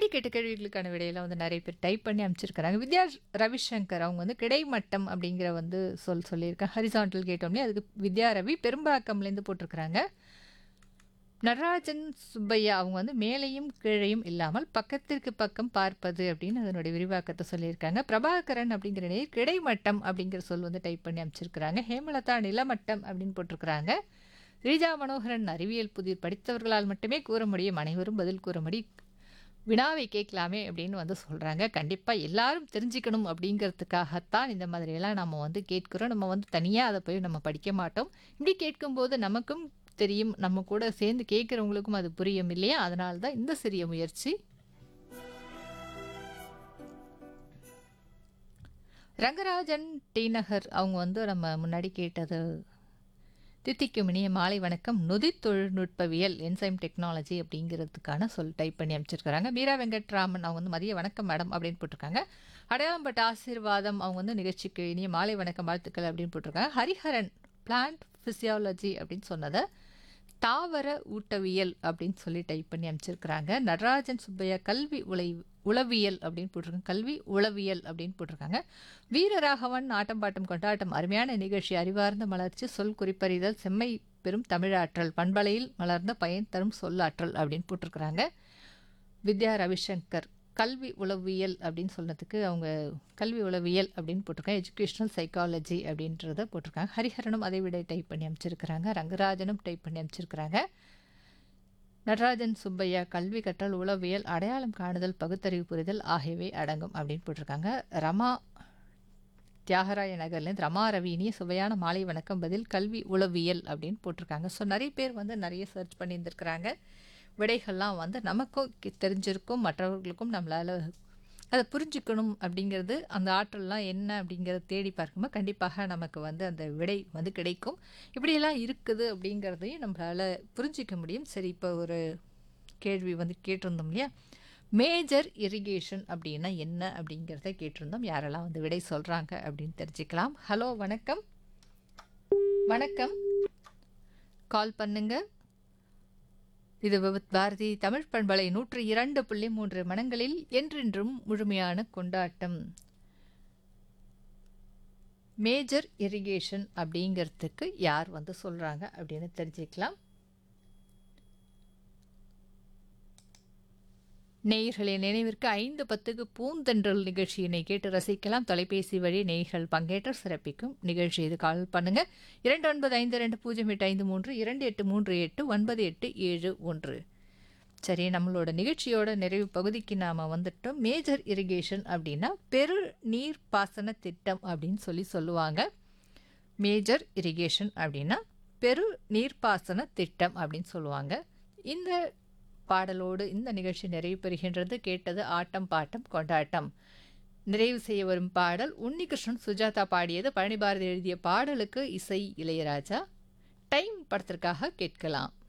முன்னாடி கேட்ட கேள்விகளுக்கான விடையில வந்து நிறைய பேர் டைப் பண்ணி அனுப்பிச்சிருக்கிறாங்க வித்யா ரவிசங்கர் அவங்க வந்து கிடைமட்டம் அப்படிங்கிற வந்து சொல் சொல்லியிருக்காங்க ஹரிசாண்டல் கேட்டோம்னே அதுக்கு வித்யா ரவி பெரும்பாக்கம்லேருந்து போட்டிருக்கிறாங்க நடராஜன் சுப்பையா அவங்க வந்து மேலேயும் கீழையும் இல்லாமல் பக்கத்திற்கு பக்கம் பார்ப்பது அப்படின்னு அதனுடைய விரிவாக்கத்தை சொல்லியிருக்காங்க பிரபாகரன் அப்படிங்கிற நேர் கிடைமட்டம் அப்படிங்கிற சொல் வந்து டைப் பண்ணி அமைச்சிருக்கிறாங்க ஹேமலதா நிலமட்டம் அப்படின்னு போட்டிருக்கிறாங்க ரீஜா மனோகரன் அறிவியல் புதிர் படித்தவர்களால் மட்டுமே கூற முடியும் அனைவரும் பதில் கூற முடி வினாவை கேட்கலாமே அப்படின்னு வந்து சொல்கிறாங்க கண்டிப்பாக எல்லாரும் தெரிஞ்சுக்கணும் அப்படிங்கிறதுக்காகத்தான் இந்த மாதிரியெல்லாம் நம்ம வந்து கேட்குறோம் நம்ம வந்து தனியாக அதை போய் நம்ம படிக்க மாட்டோம் இப்படி கேட்கும்போது நமக்கும் தெரியும் நம்ம கூட சேர்ந்து கேட்குறவங்களுக்கும் அது புரியும் இல்லையா அதனால தான் இந்த சிறிய முயற்சி ரங்கராஜன் டி நகர் அவங்க வந்து நம்ம முன்னாடி கேட்டது தித்திக்கும் இனிய மாலை வணக்கம் நொதி தொழில்நுட்பவியல் என்சைம் டெக்னாலஜி அப்படிங்கிறதுக்கான சொல் டைப் பண்ணி அமைச்சிருக்கிறாங்க மீரா வெங்கட்ராமன் அவங்க வந்து மதிய வணக்கம் மேடம் அப்படின்னு போட்டிருக்காங்க அடையாளம்பட்ட ஆசீர்வாதம் அவங்க வந்து நிகழ்ச்சிக்கு இனிய மாலை வணக்கம் வாழ்த்துக்கள் அப்படின்னு போட்டிருக்காங்க ஹரிஹரன் பிளான்ட் ஃபிசியாலஜி அப்படின்னு சொன்னதை தாவர ஊட்டவியல் அப்படின்னு சொல்லி டைப் பண்ணி அமைச்சிருக்கிறாங்க நடராஜன் சுப்பையா கல்வி உலை உளவியல் அப்படின்னு போட்டிருக்காங்க கல்வி உளவியல் அப்படின்னு போட்டிருக்காங்க வீரராகவன் ஆட்டம் பாட்டம் கொண்டாட்டம் அருமையான நிகழ்ச்சி அறிவார்ந்த மலர்ச்சி சொல் குறிப்பறிதல் செம்மை பெரும் தமிழாற்றல் பண்பலையில் மலர்ந்த பயன் தரும் சொல்லாற்றல் அப்படின்னு போட்டிருக்கிறாங்க வித்யா ரவிசங்கர் கல்வி உளவியல் அப்படின்னு சொன்னதுக்கு அவங்க கல்வி உளவியல் அப்படின்னு போட்டிருக்காங்க எஜுகேஷ்னல் சைக்காலஜி அப்படின்றத போட்டிருக்காங்க ஹரிஹரனும் அதை விட டைப் பண்ணி அமைச்சிருக்கிறாங்க ரங்கராஜனும் டைப் பண்ணி அமைச்சிருக்கிறாங்க நடராஜன் சுப்பையா கல்வி கற்றல் உளவியல் அடையாளம் காணுதல் பகுத்தறிவு புரிதல் ஆகியவை அடங்கும் அப்படின்னு போட்டிருக்காங்க ரமா தியாகராய நகர்லேருந்து ரமா ரவினிய சுவையான மாலை வணக்கம் பதில் கல்வி உளவியல் அப்படின்னு போட்டிருக்காங்க ஸோ நிறைய பேர் வந்து நிறைய சர்ச் பண்ணியிருந்திருக்கிறாங்க விடைகள்லாம் வந்து நமக்கும் கி- தெரிஞ்சிருக்கும் மற்றவர்களுக்கும் நம்மளால் அதை புரிஞ்சுக்கணும் அப்படிங்கிறது அந்த ஆற்றல்லாம் என்ன அப்படிங்கிறத தேடி பார்க்கும்போது கண்டிப்பாக நமக்கு வந்து அந்த விடை வந்து கிடைக்கும் இப்படியெல்லாம் இருக்குது அப்படிங்கிறதையும் நம்மளால் புரிஞ்சிக்க முடியும் சரி இப்போ ஒரு கேள்வி வந்து கேட்டிருந்தோம் இல்லையா மேஜர் இரிகேஷன் அப்படின்னா என்ன அப்படிங்கிறத கேட்டிருந்தோம் யாரெல்லாம் வந்து விடை சொல்கிறாங்க அப்படின்னு தெரிஞ்சுக்கலாம் ஹலோ வணக்கம் வணக்கம் கால் பண்ணுங்க இது விவித் பாரதி தமிழ் பண்பலை நூற்று இரண்டு புள்ளி மூன்று மனங்களில் என்றென்றும் முழுமையான கொண்டாட்டம் மேஜர் இரிகேஷன் அப்படிங்கிறதுக்கு யார் வந்து சொல்கிறாங்க அப்படின்னு தெரிஞ்சுக்கலாம் நேயர்களின் நினைவிற்கு ஐந்து பத்துக்கு பூந்தென்றல் நிகழ்ச்சியினை கேட்டு ரசிக்கலாம் தொலைபேசி வழி நேயர்கள் பங்கேற்று சிறப்பிக்கும் நிகழ்ச்சி இது கால் பண்ணுங்க இரண்டு ஒன்பது ஐந்து ரெண்டு பூஜ்ஜியம் எட்டு ஐந்து மூன்று இரண்டு எட்டு மூன்று எட்டு ஒன்பது எட்டு ஏழு ஒன்று சரி நம்மளோட நிகழ்ச்சியோட நிறைவு பகுதிக்கு நாம் வந்துட்டோம் மேஜர் இரிகேஷன் அப்படின்னா பெரு நீர் பாசன திட்டம் அப்படின்னு சொல்லி சொல்லுவாங்க மேஜர் இரிகேஷன் அப்படின்னா பெரு நீர்ப்பாசன திட்டம் அப்படின்னு சொல்லுவாங்க இந்த பாடலோடு இந்த நிகழ்ச்சி நிறைவு பெறுகின்றது கேட்டது ஆட்டம் பாட்டம் கொண்டாட்டம் நிறைவு செய்ய வரும் பாடல் உன்னிகிருஷ்ணன் சுஜாதா பாடியது பழனி பாரதி எழுதிய பாடலுக்கு இசை இளையராஜா டைம் படத்திற்காக கேட்கலாம்